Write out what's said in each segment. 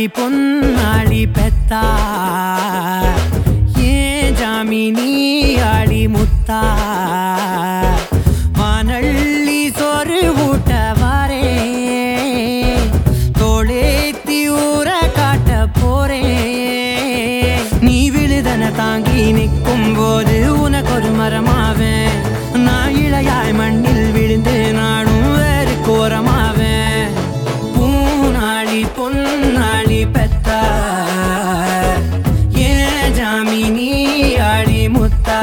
பொன்னாளி பெத்தா ஏன் ஜாமினி ஆளி முத்தா வானள்ளி சோறு ஊட்ட வாரே தோளேத்தி ஊற காட்ட போறேன் நீ விழுதன தாங்கி நிற்கும் போது உனக்கு ஒரு மரமாவேன் நான் இளையாய் மண்ணில் விழுந்து நானும் வேறு கோரமாவேன் பூனாளி பொன்னாளி பெத்த ஏன் ஜாமினி ஆளி முத்தா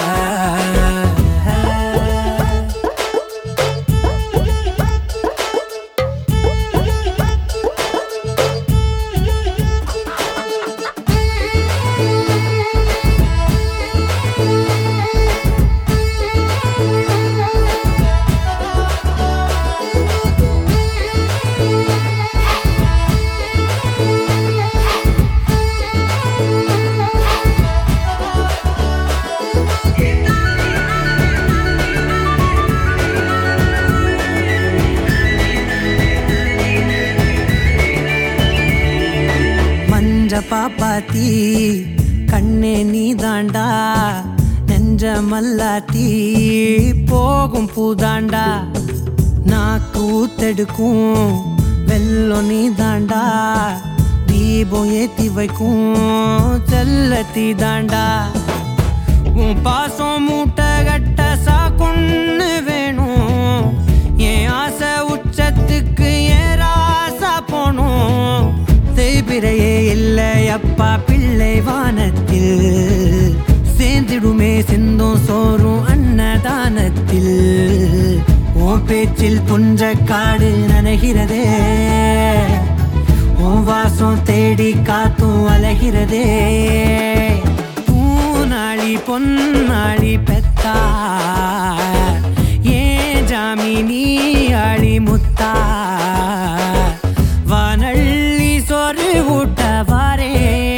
மஞ்ச பாப்பாத்தி கண்ணே நீ தாண்டா நெஞ்ச மல்லாத்தி போகும் பூதாண்டா நாக்கு ஊத்தெடுக்கும் வெள்ளம் நீ தாண்டா தீபம் ஏத்தி வைக்கும் செல்லத்தி தாண்டா உன் பாசம் மூட்டை கட்ட சாக்குன்னு வேணும் என் ஆசை உச்சத்துக்கு ஏன் ராசா போணும் தேய்பிரையே இல்லை அப்பா பிள்ளை வானத்தில் சேர்ந்திடுமே சிந்தும் சோறும் அன்னதானத்தில் உன் பேச்சில் புஞ்ச காடு நனைகிறதே உன் வாசம் தேடி காத்தும் அலைகிறதே பூனாளி பொன்னாளி பெத்தா ஏன் ஜாமினி ஆளி முத்தா வானள்ளி சொரு ஊட்ட வாரே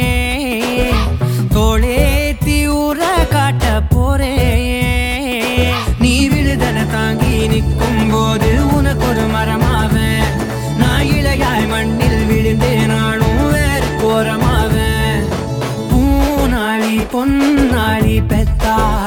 தோளேத்தி ஊற காட்ட போறே நீ விழுதன தாங்கி நிற்கும் போது உனக்கு ஒரு மரமாவேன் நான் இளையாய் மண்ணில் விழுந்தே நானும் வேறு கோரமாவேன் பூனாளி பொன்னாளி பெத்தா